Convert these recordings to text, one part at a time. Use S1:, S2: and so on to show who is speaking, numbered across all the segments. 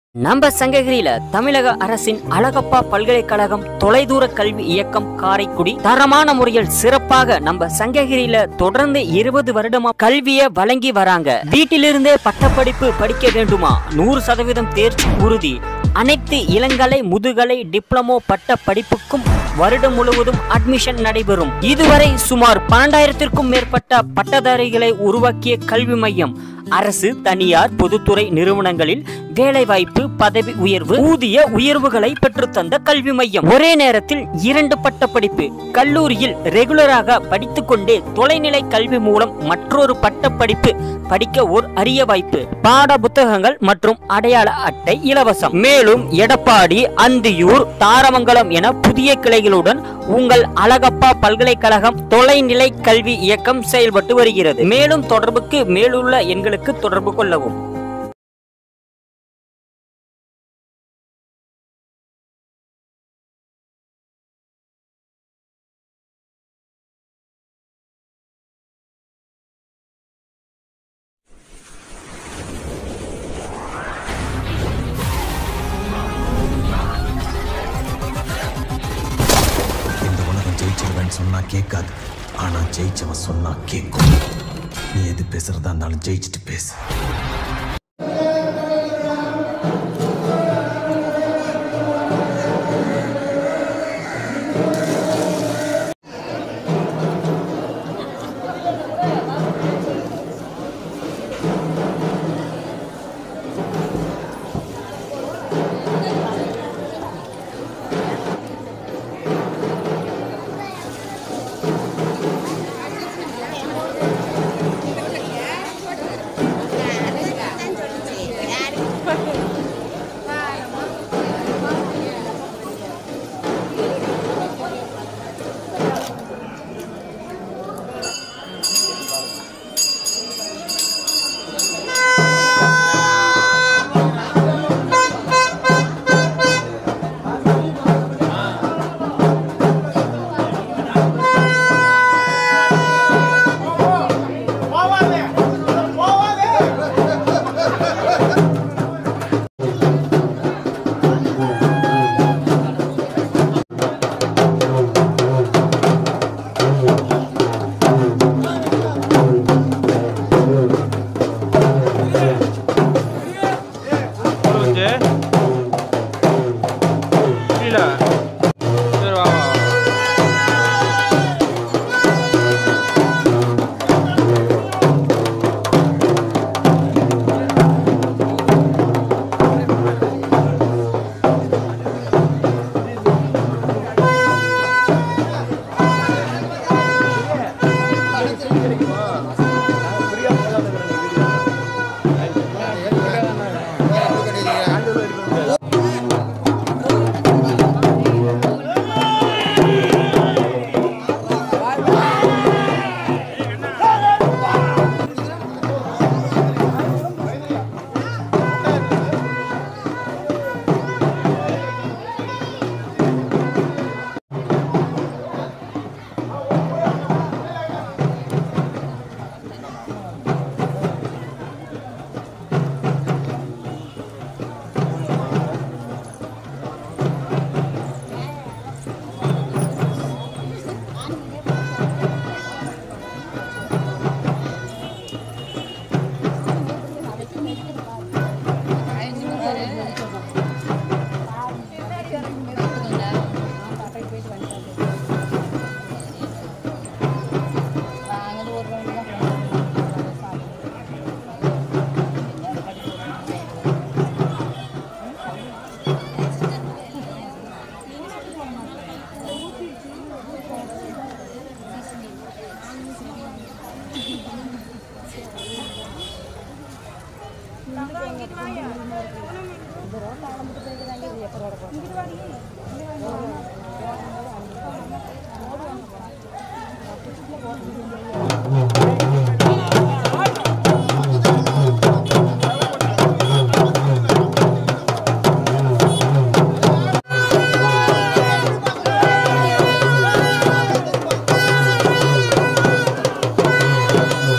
S1: நம்ம சங்ககிரியில தமிழக அரசின் அழகப்பா பல்கலைக்கழகம் தொலைதூர கல்வி இயக்கம் காரைக்குடி தரமான முறையில் சிறப்பாக நம்ம சங்ககிரியில தொடர்ந்து இருபது வருடமா கல்வியை வழங்கி வராங்க வீட்டிலிருந்தே பட்டப்படிப்பு படிக்க வேண்டுமா நூறு சதவீதம் தேர்ச்சி உறுதி அனைத்து இளங்கலை முதுகலை டிப்ளமோ பட்ட படிப்புக்கும் வருடம் முழுவதும் அட்மிஷன் நடைபெறும் இதுவரை சுமார் பன்னெண்டாயிரத்திற்கும் மேற்பட்ட பட்டதாரிகளை உருவாக்கிய கல்வி மையம் அரசு தனியார் பொதுத்துறை நிறுவனங்களில் வேலைவாய்ப்பு பதவி உயர்வு ஊதிய உயர்வுகளை பெற்றுத்தந்த கல்வி மையம் ஒரே நேரத்தில் இரண்டு பட்டப்படிப்பு கல்லூரியில் ரெகுலராக படித்துக்கொண்டே தொலைநிலை கல்வி மூலம் மற்றொரு பட்டப்படிப்பு படிக்க ஓர் அரிய வாய்ப்பு பாட புத்தகங்கள் மற்றும் அடையாள அட்டை இலவசம் மேலும் எடப்பாடி அந்தியூர் தாரமங்கலம் என புதிய கிளைகளுடன் உங்கள் அழகப்பா பல்கலைக்கழகம் தொலைநிலை கல்வி இயக்கம் செயல்பட்டு வருகிறது மேலும் தொடர்புக்கு மேலுள்ள எண்களுக்கு தொடர்பு கொள்ளவும்
S2: இந்த உலகம் ஜெயிச்சிருவேன்னு சொன்னா கேட்காது ஆனா ஜெயிச்சவன் சொன்னா கேட்கும் நீ எது பேசுறதா இருந்தாலும் ஜெயிச்சுட்டு பேசு
S3: புரிஞ்சு புரியல சரி வா வா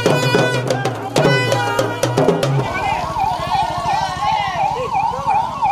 S4: ஆ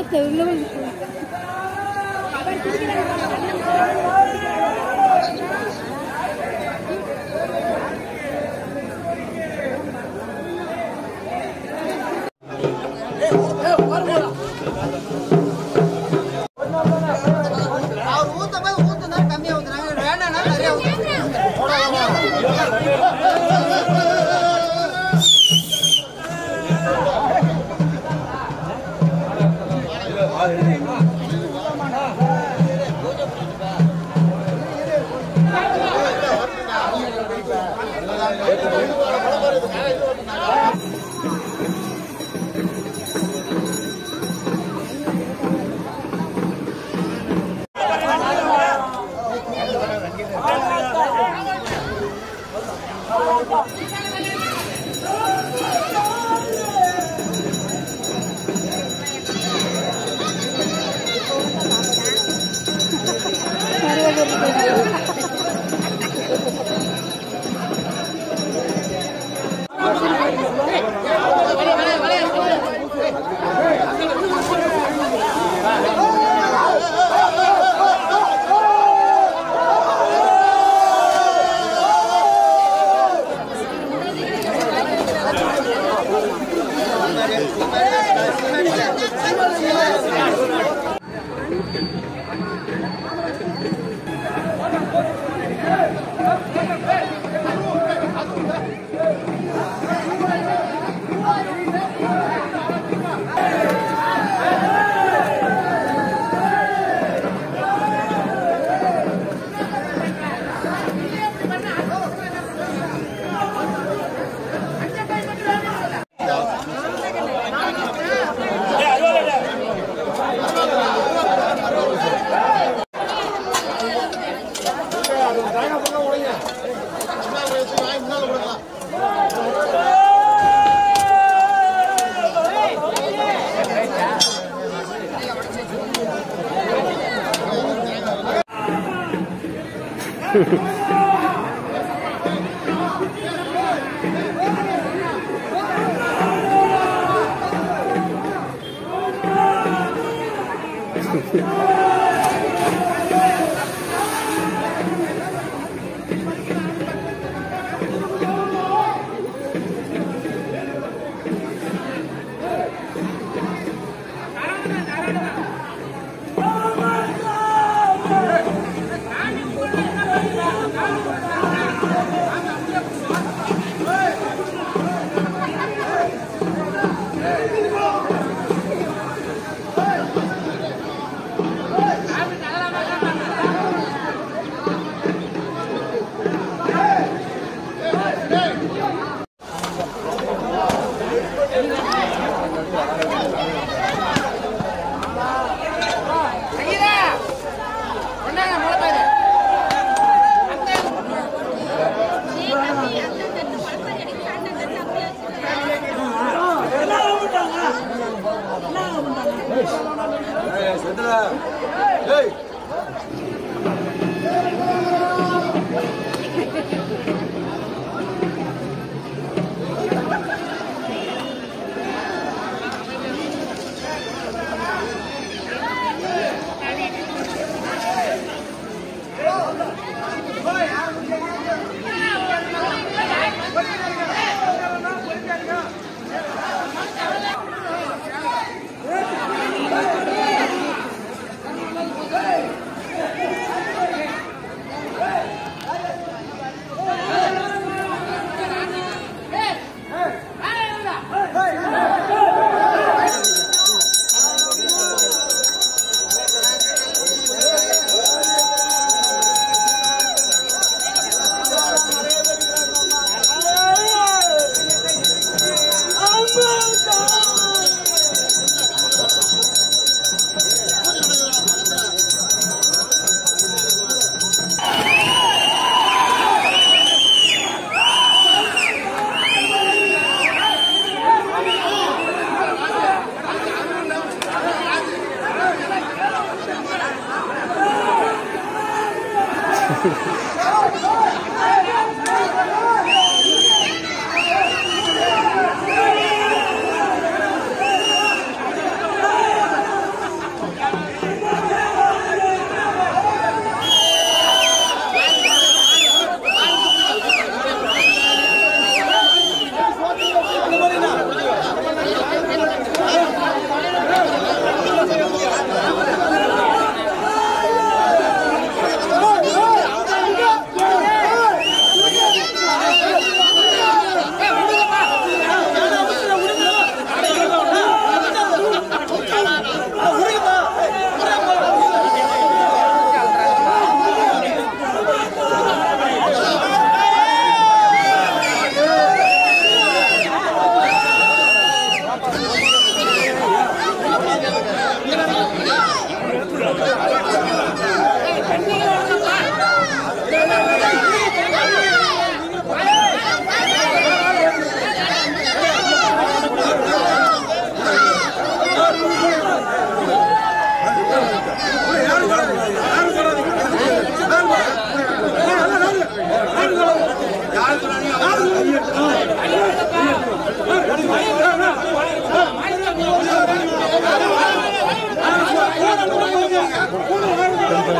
S4: அவர் ஊத்தும் போது ஊத்துனா கம்மியா ஊத்துறாங்க வேணாம்னா நிறைய ஊத்துறாங்க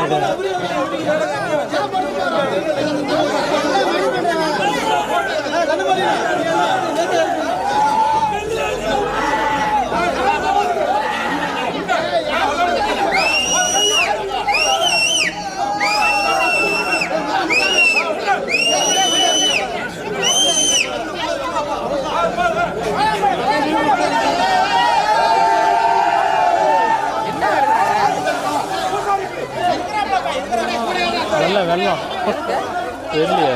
S3: வெள்ளம் வெள்ளம் தெரியலையே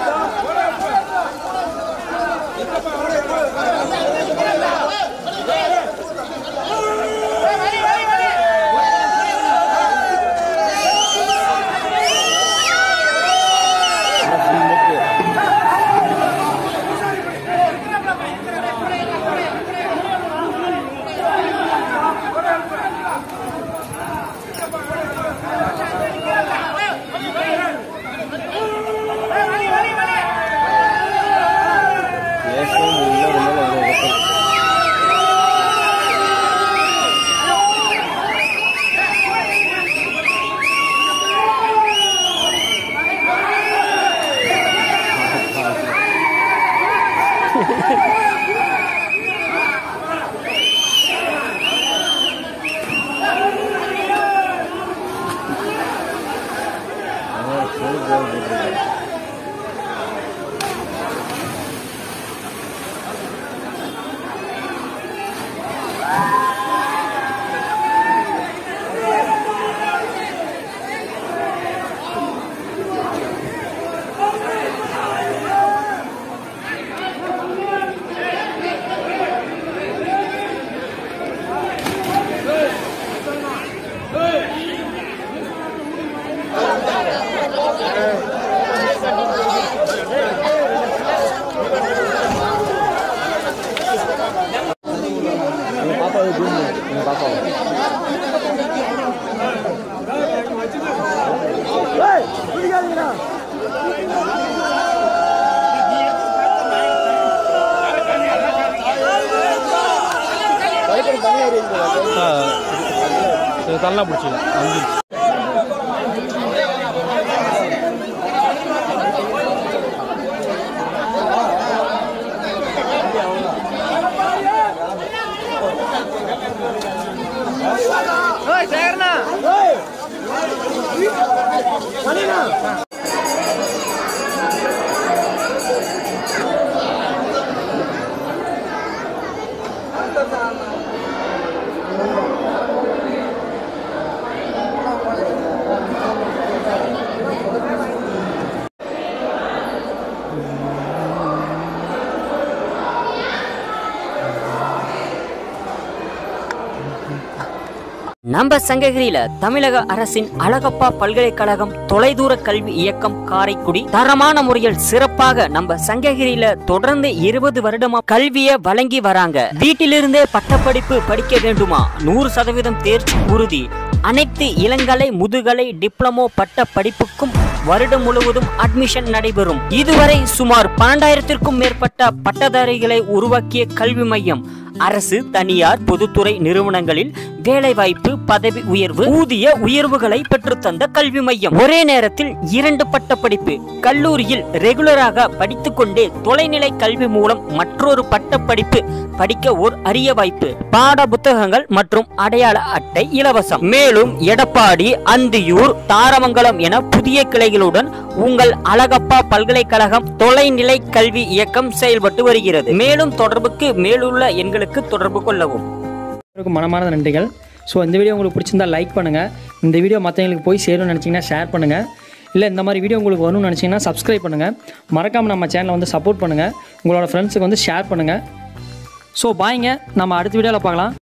S3: இது தள்ளா பிடிச்சிக்கலாம் அஞ்சு
S1: நம்ம சங்ககிரியில தமிழக அரசின் அழகப்பா பல்கலைக்கழகம் தொலைதூர கல்வி இயக்கம் காரைக்குடி தரமான முறையில் சிறப்பாக நம்ம சங்ககிரியில தொடர்ந்து இருபது வருடமா கல்வியை வழங்கி வராங்க வீட்டிலிருந்தே பட்டப்படிப்பு படிக்க வேண்டுமா நூறு சதவீதம் தேர்ச்சி உறுதி அனைத்து இளங்கலை முதுகலை டிப்ளமோ பட்ட படிப்புக்கும் வருடம் முழுவதும் அட்மிஷன் நடைபெறும் இதுவரை சுமார் பன்னெண்டாயிரத்திற்கும் மேற்பட்ட பட்டதாரிகளை உருவாக்கிய கல்வி மையம் அரசு தனியார் பொதுத்துறை நிறுவனங்களில் வேலைவாய்ப்பு பதவி உயர்வு ஊதிய உயர்வுகளை பெற்றுத்தந்த கல்வி மையம் ஒரே நேரத்தில் இரண்டு பட்ட படிப்பு கல்லூரியில் ரெகுலராக படித்துக்கொண்டே தொலைநிலை கல்வி மூலம் மற்றொரு பட்ட படிப்பு படிக்க ஓர் அரிய வாய்ப்பு பாட புத்தகங்கள் மற்றும் அடையாள அட்டை இலவசம் மேலும் எடப்பாடி அந்தியூர் தாரமங்கலம் என புதிய கிளைகளுடன் உங்கள் அழகப்பா பல்கலைக்கழகம் தொலைநிலை கல்வி இயக்கம் செயல்பட்டு வருகிறது மேலும் தொடர்புக்கு மேலுள்ள எண்களுக்கு தொடர்பு கொள்ளவும்
S5: எல்லாருக்கும் மனமார்ந்த நன்றிகள் ஸோ இந்த வீடியோ உங்களுக்கு பிடிச்சிருந்தா லைக் பண்ணுங்கள் இந்த வீடியோ மற்றவங்களுக்கு போய் சேரும்னு நினச்சிங்கன்னா ஷேர் பண்ணுங்கள் இல்லை இந்த மாதிரி வீடியோ உங்களுக்கு வரணும்னு நினச்சிங்கன்னா சப்ஸ்கிரைப் பண்ணுங்கள் மறக்காமல் நம்ம சேனலை வந்து சப்போர்ட் பண்ணுங்கள் உங்களோட ஃப்ரெண்ட்ஸுக்கு வந்து ஷேர் பண்ணுங்கள் ஸோ பாய்ங்க நம்ம அடுத்த வீடியோவில் பார்க்கலாம்